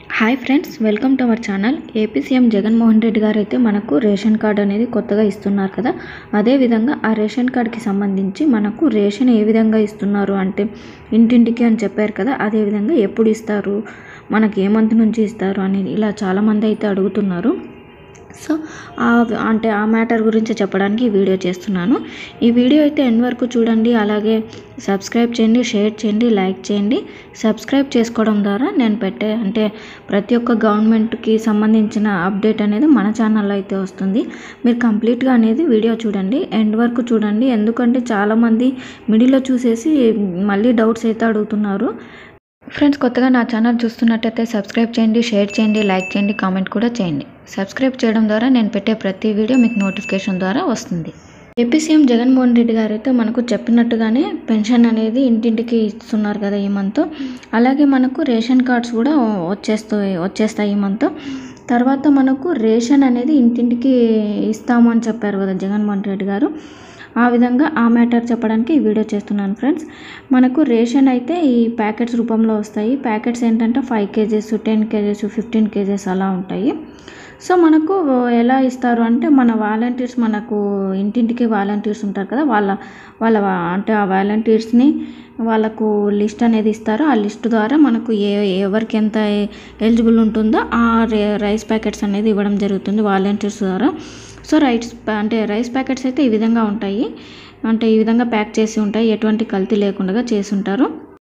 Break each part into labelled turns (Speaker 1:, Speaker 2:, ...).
Speaker 1: hi friends welcome to our channel AP CM Jaganmohan Reddy గారు అయితే మనకు రేషన్ కార్డు అనేది కొత్తగా ఇస్తున్నారు కదా అదేవిధంగా ఆ రేషన్ కార్డుకి సంబంధించి మనకు రేషన్ ఏ విధంగా ఇస్తున్నారు అంటే ఇంటింటికి అని చెప్పారు కదా అదేవిధంగా ఎప్పుడు ఇస్తారు మనకి ఏ మంత్ నుంచి ఇస్తారు అనేది ఇలా చాలామంది అయితే అడుగుతున్నారు సో ఆ- అంటే ఆ మ్యాటర్ గురించి చెప్పడానికి ఈ వీడియో చేస్తున్నాను ఈ వీడియో అయితే ఎండ్ వరకు చూడండి అలాగే సబ్స్క్రైబ్ చేయండి షేర్ చేయండి లైక్ చేయండి సబ్స్క్రైబ్ చేసుకోవడం ద్వారా నేను పెట్టే అంటే ప్రతి ఒక్క గవర్నమెంట్కి సంబంధించిన అప్డేట్ అనేది మన ఛానల్లో అయితే వస్తుంది మీరు కంప్లీట్గా అనేది వీడియో చూడండి ఎండ్ వరకు చూడండి ఎందుకంటే చాలామంది మిడిల్లో చూసేసి మళ్ళీ డౌట్స్ అయితే అడుగుతున్నారు ఫ్రెండ్స్ కొత్తగా నా ఛానల్ చూస్తున్నట్టయితే సబ్స్క్రైబ్ చేయండి షేర్ చేయండి లైక్ చేయండి కామెంట్ కూడా చేయండి సబ్స్క్రైబ్ చేయడం ద్వారా నేను పెట్టే ప్రతి వీడియో మీకు నోటిఫికేషన్ ద్వారా వస్తుంది ఏపీ సీఎం జగన్మోహన్ రెడ్డి గారు అయితే మనకు చెప్పినట్టుగానే పెన్షన్ అనేది ఇంటింటికి ఇస్తున్నారు కదా ఈ మంత్ అలాగే మనకు రేషన్ కార్డ్స్ కూడా వచ్చేస్తాయి వచ్చేస్తాయి ఈ మంత్ తర్వాత మనకు రేషన్ అనేది ఇంటింటికి ఇస్తాము అని చెప్పారు కదా జగన్మోహన్ రెడ్డి గారు ఆ విధంగా ఆ మ్యాటర్ చెప్పడానికి ఈ వీడియో చేస్తున్నాను ఫ్రెండ్స్ మనకు రేషన్ అయితే ఈ ప్యాకెట్స్ రూపంలో వస్తాయి ప్యాకెట్స్ ఏంటంటే five kgs ten kgs fifteen kgs అలా ఉంటాయి సో మనకు ఎలా ఇస్తారు అంటే మన వాలంటీర్స్ మనకు ఇంటింటికి వాలంటీర్స్ ఉంటారు కదా వాళ్ళ వాళ్ళ వా- అంటే ఆ వాలంటీర్స్ని వాళ్ళకు లిస్ట్ అనేది ఇస్తారు ఆ లిస్ట్ ద్వారా మనకు ఏ ఎవరికి ఎంత ఎలిజిబుల్ ఉంటుందో ఆ రే- రైస్ ప్యాకెట్స్ అనేది ఇవ్వడం జరుగుతుంది వాలంటీర్స్ ద్వారా సో రైస్ ప్యా- అంటే రైస్ ప్యాకెట్స్ అయితే ఈ విధంగా ఉంటాయి అంటే ఈ విధంగా ప్యాక్ చేసి ఉంటాయి ఎటువంటి కల్తీ లేకుండా చేసి ఉంటారు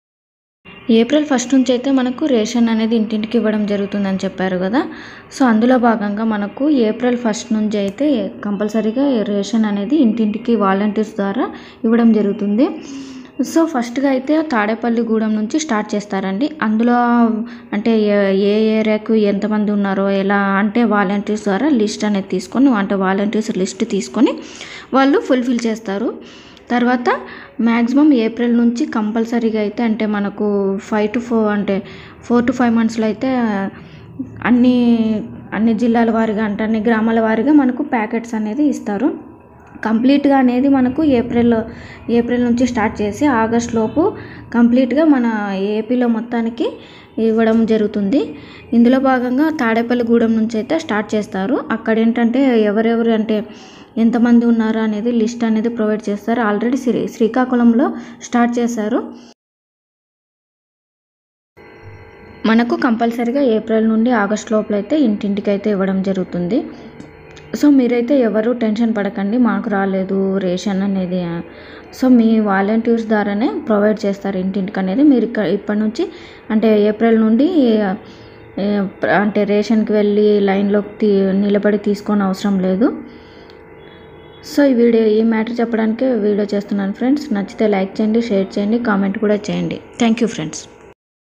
Speaker 1: ఏప్రిల్ ఫస్ట్ నుంచి అయితే మనకు రేషన్ అనేది ఇంటింటికి ఇవ్వడం జరుగుతుందని చెప్పారు కదా సో అందులో భాగంగా మనకు ఏప్రిల్ ఫస్ట్ నుంచి అయితే కంపల్సరీగా రేషన్ అనేది ఇంటింటికి వాలంటీర్స్ ద్వారా ఇవ్వడం జరుగుతుంది సో ఫస్ట్గా అయితే తాడేపల్లిగూడెం నుంచి స్టార్ట్ చేస్తారండి అందులో అంటే ఏ- ఏ ఏరియాకు ఎంతమంది ఉన్నారో ఎలా అంటే వాలంటీర్స్ ద్వారా లిస్ట్ అనేది తీసుకొని అంటే వాలంటీర్స్ లిస్ట్ తీసుకొని వాళ్ళు ఫుల్ఫిల్ చేస్తారు తర్వాత మ్యాక్సిమం ఏప్రిల్ నుంచి కంపల్సరీగా అయితే అంటే మనకు ఫైవ్ టు ఫోర్ అంటే ఫోర్ టు ఫైవ్ మంత్స్లో అయితే అన్ని అన్ని జిల్లాల వారీగా అంటే అన్ని గ్రామాల వారీగా మనకు ప్యాకెట్స్ అనేది ఇస్తారు కంప్లీట్గా అనేది మనకు ఏప్రిల్ ఏప్రిల్ నుంచి స్టార్ట్ చేసి ఆగస్ట్ లోపు కంప్లీట్గా మన ఏపీలో మొత్తానికి ఇవ్వడం జరుగుతుంది ఇందులో భాగంగా తాడేపల్లిగూడెం నుంచి అయితే స్టార్ట్ చేస్తారు అక్కడ ఏంటంటే ఎవరెవరు అంటే ఎంతమంది ఉన్నారు అనేది లిస్ట్ అనేది ప్రొవైడ్ చేస్తారు ఆల్రెడీ శ్రీ శ్రీకాకుళంలో స్టార్ట్ చేశారు మనకు కంపల్సరీగా ఏప్రిల్ నుండి ఆగస్ట్ లోపల అయితే ఇంటింటికి అయితే ఇవ్వడం జరుగుతుంది సో మీరైతే ఎవరు టెన్షన్ పడకండి మాకు రాలేదు రేషన్ అనేది సో మీ వాలంటీర్స్ ద్వారానే ప్రొవైడ్ చేస్తారు ఇంటింటికి అనేది మీరు ఇక్కడ ఇప్పటి నుంచి అంటే ఏప్రిల్ నుండి ఏ, అంటే రేషన్కి వెళ్ళి లైన్లో తీ నిలబడి తీసుకోని అవసరం లేదు సో ఈ వీడియో ఈ మ్యాటర్ చెప్పడానికి వీడియో చేస్తున్నాను ఫ్రెండ్స్ నచ్చితే లైక్ చేయండి షేర్ చేయండి కామెంట్ కూడా చేయండి థ్యాంక్ యూ ఫ్రెండ్స్